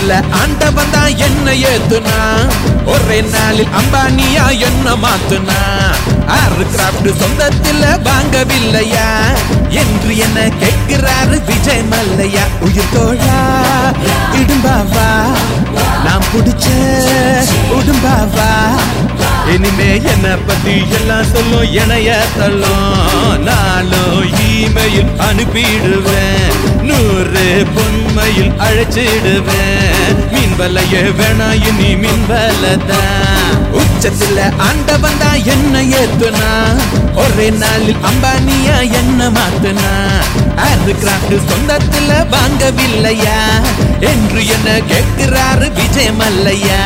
உச்சத்துல ஆண்டவன் தான் என்ன ஏத்துனா ஒரே நாளில் அம்பானியா என்ன மாத்துனா ஆறு கிராப்ட் சொந்தத்துல வாங்கவில்லையா என்று என்ன கேட்கிறாரு விஜய் மல்லையா உயிர் தோழா இடும்பாவா நாம் பிடிச்ச உடும்பாவா இனிமே என்ன பத்தி எல்லாம் சொல்லும் இணைய தள்ளும் நாளும் இமெயில் அனுப்பிடுவேன் நூறு பொன்மையில் அழைச்சிடுவேன் மீன் வலைய வேணா இனி மீன் வலதான் உச்சத்துல ஆண்டவன் தான் என்ன ஏத்துனா ஒரே நாளில் அம்பானியா என்ன மாத்துனா ஆறு கிராஃப்ட் சொந்தத்துல வாங்கவில்லையா என்று என்ன கேட்கிறாரு Vijay Mallya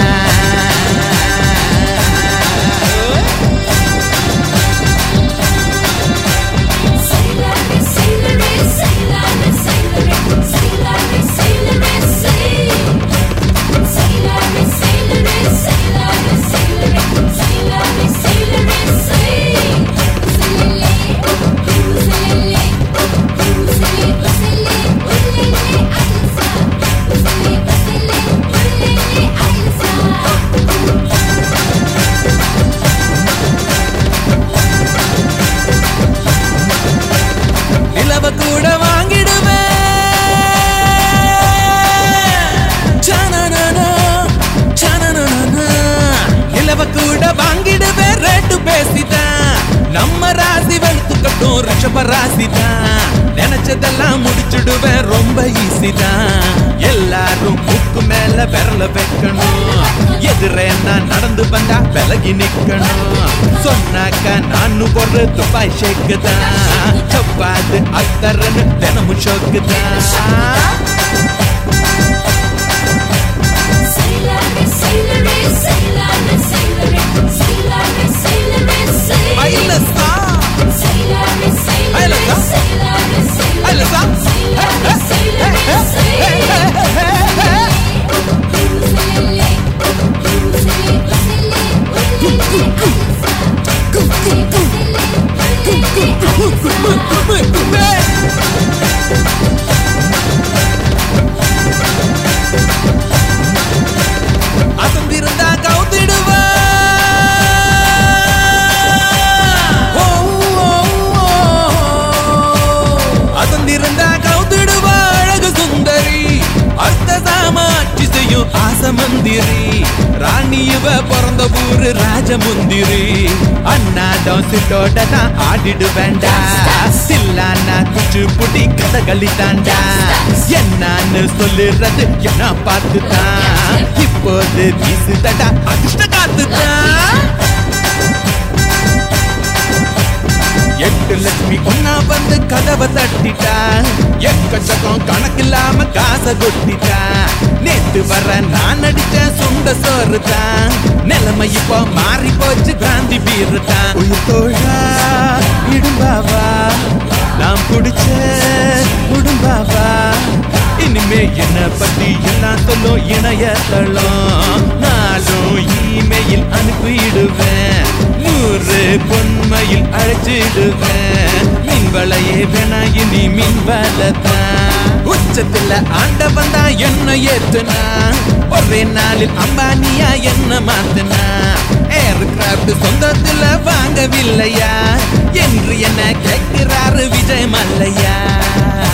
Sailor, sailor, sailor, sailor, sailor, sailor, sailor. Sailor, sailor, sailor, sailor, sailor, sailor, sailor. Uselele, uselele, uselele, uselele, alsa. Uselele, uselele, uselele, alsa. நிலவ கூட வாங்கிடுவேன் சனனனா, சனனனா. நிலவ கூட வாங்கிடுவேன் ரேட்டு பேசிதான் நம்ம ராசி வெளுத்துக்கட்டும் ரிஷப ராசி தான் நினைச்சதெல்லாம் முடிச்சிடுவேன் ரொம்ப ஈஸி தான் எல்லாரும் புக்கு மேல விரல வைக்கணும் எதிரே நான் நடந்து வந்தா விலகி நிக்கணும் சொன்னாக்க நானும் ஒரு துபாய் ஷேக்கு தான் சப்பாத்து அத்தரன்னு தினமும் ஷோக்கு தான் Sailor, sailor, sailor, sailor, sailor, sailor, sailor. ஐலசா Sailor, sailor, ஐலசா sailor, sailor, ஐலசா sailor, sailor, sailor. Uselele, uselele, uselele, alsa. Uselele, uselele, alsa. அசந்திருந்தா கவுத்திடுவா ஓ, ஓ, ஓ. அசந்திருந்தா கவுத்திடுவா அழகு சுந்தரி அர்த்த சாமாட்சி செய்யும் ஆசமந்திரி ராணி இவ பிறந்த ஊரு ராஜமுந்திரி அண்ணாடம் சிட்டோட தான் ஆடிடு வேண்டா சில்லானா குச்சு புடி கதகளி தாண்டா என்னான்னு சொல்லுறது என்ன பார்த்துதான் இப்போது வீசுதடா அதிர்ஷ்ட காத்துதான் எட்டு லட்சுமி ஒன்னா வந்து கதவை தட்டிட்டா எக்கச்சக்கம் கணக்கில்லாம காசை கொட்டிட்டா நேத்து வர நான் அடிச்ச சுண்ட சோறு தான் நிலைமை இப்போ மாறி போச்சு பிராந்தி பீரு தான் உயிர் தோழா இடும்பாவா நாம் குடிச்ச உடும்பாவா இனிமே என்ன பத்தி எல்லாம் சொல்லும் இணையதளம் நாளும் இமெயில் அனுப்பிடுவேன் நூறு பொன்மையில் அழைச்சிடுவேன் மீன் வலையே வேணா இனி மீன் வலதான் உச்சத்துல ஆண்டவன் தான் என்ன ஏத்துனா ஒரே நாளில் அம்பானியா என்ன மாத்துனா ஏர் கிராஃப்ட் சொந்தத்துல வாங்கவில்லையா என்று என்ன கேட்கிறாரு விஜய் மல்லையா